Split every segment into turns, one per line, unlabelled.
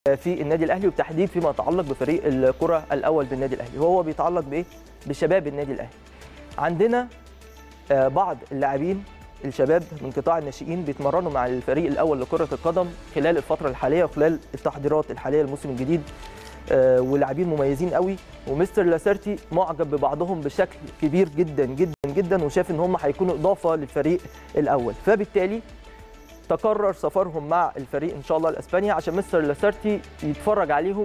في النادي الاهلي وبتحديد فيما يتعلق بفريق الكره الاول بالنادي الاهلي وهو بيتعلق بايه بشباب النادي الاهلي عندنا آه، بعض اللاعبين الشباب من قطاع الناشئين بيتمرنوا مع الفريق الاول لكره القدم خلال الفتره الحاليه وخلال التحضيرات الحاليه للموسم الجديد آه، ولاعبين مميزين قوي ومستر لاسارتي معجب ببعضهم بشكل كبير جدا جدا جدا وشاف ان هم هيكونوا اضافه للفريق الاول فبالتالي تقرر سفرهم مع الفريق ان شاء الله الاسباني عشان مستر لاسارتي يتفرج عليهم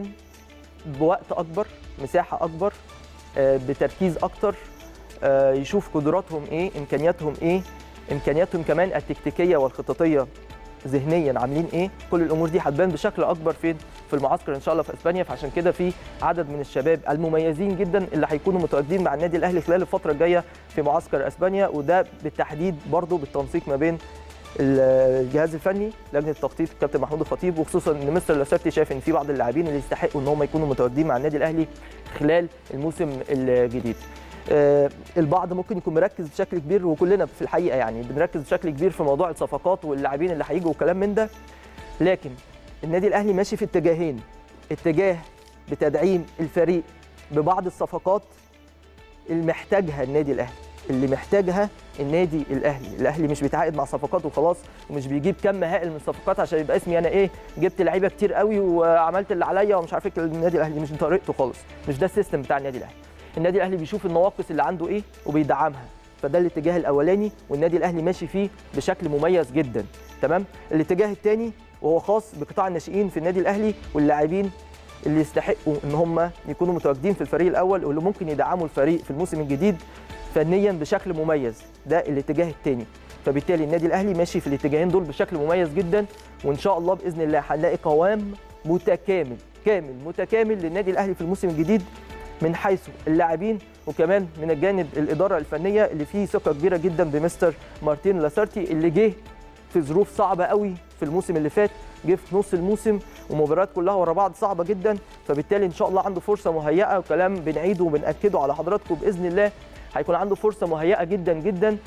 بوقت اكبر مساحه اكبر آه، بتركيز اكتر آه، يشوف قدراتهم ايه امكانياتهم ايه امكانياتهم كمان التكتيكيه والخططيه ذهنيا عاملين ايه كل الامور دي هتبان بشكل اكبر فين في المعسكر ان شاء الله في اسبانيا فعشان كده في عدد من الشباب المميزين جدا اللي هيكونوا متواجدين مع النادي الاهلي خلال الفتره الجايه في معسكر اسبانيا وده بالتحديد برضه بالتنسيق ما بين الجهاز الفني لجنه التخطيط الكابتن محمود الخطيب وخصوصا ان مستر لاسارتي شايف ان في بعض اللاعبين اللي يستحقوا ان هم يكونوا متواجدين مع النادي الاهلي خلال الموسم الجديد آه، البعض ممكن يكون مركز بشكل كبير وكلنا في الحقيقه يعني بنركز بشكل كبير في موضوع الصفقات واللاعبين اللي هيجوا وكلام من ده لكن النادي الاهلي ماشي في اتجاهين اتجاه بتدعيم الفريق ببعض الصفقات اللي محتاجها النادي الاهلي اللي محتاجها النادي الاهلي الاهلي مش بيتعاقد مع صفقات وخلاص ومش بيجيب كم هائل من الصفقات عشان يبقى اسمي انا ايه جبت لعيبه كتير قوي وعملت اللي عليا ومش عارف ايه النادي الاهلي مش طريقته خالص مش ده السيستم بتاع النادي الاهلي النادي الاهلي بيشوف النواقص اللي عنده ايه وبيدعمها فده الاتجاه الاولاني والنادي الاهلي ماشي فيه بشكل مميز جدا تمام الاتجاه الثاني وهو خاص بقطاع الناشئين في النادي الاهلي واللاعبين اللي يستحقوا ان هم يكونوا متواجدين في الفريق الاول واللي ممكن يدعموا الفريق في الموسم الجديد فنيا بشكل مميز ده الاتجاه الثاني فبالتالي النادي الاهلي ماشي في الاتجاهين دول بشكل مميز جدا وان شاء الله باذن الله هنلاقي قوام متكامل كامل متكامل للنادي الاهلي في الموسم الجديد من حيث اللاعبين وكمان من الجانب الاداره الفنيه اللي فيه ثقه كبيره جدا بمستر مارتين لاسارتي اللي جه في ظروف صعبه قوي في الموسم اللي فات جه في نص الموسم ومباريات كلها ورا بعض صعبه جدا فبالتالي ان شاء الله عنده فرصه مهيئه وكلام بنعيده وبناكده على حضراتكم باذن الله هيكون عنده فرصه مهيئه جدا جدا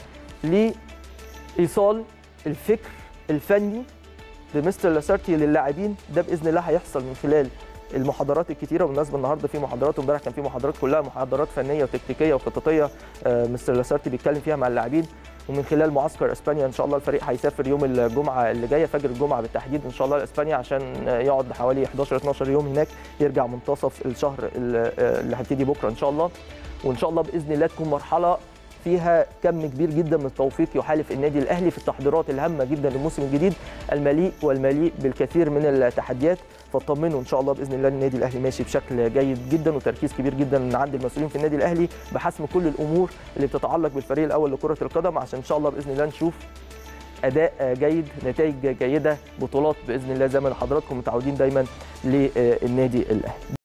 لايصال الفكر الفني بمستر لاسارتي للاعبين ده باذن الله هيحصل من خلال المحاضرات الكتيره بالمناسبه النهارده في محاضرات وامبارح كان في محاضرات كلها محاضرات فنيه وتكتيكيه وخططيه آه، مستر لاسارتي بيتكلم فيها مع اللاعبين ومن خلال معسكر اسبانيا ان شاء الله الفريق هيسافر يوم الجمعه اللي جايه فجر الجمعه بالتحديد ان شاء الله لاسبانيا عشان آه، يقعد حوالي 11 12 يوم هناك يرجع منتصف الشهر ال- آه، اللي هيبتدي بكره ان شاء الله وان شاء الله باذن الله تكون مرحله فيها كم كبير جدا من التوفيق يحالف النادي الاهلي في التحضيرات الهامه جدا للموسم الجديد المليء والمليء بالكثير من التحديات فاطمنوا ان شاء الله باذن الله النادي الاهلي ماشي بشكل جيد جدا وتركيز كبير جدا من عند المسؤولين في النادي الاهلي بحسم كل الامور اللي بتتعلق بالفريق الاول لكره القدم عشان ان شاء الله باذن الله نشوف اداء جيد نتائج جيده بطولات باذن الله زي ما حضراتكم متعودين دايما للنادي الاهلي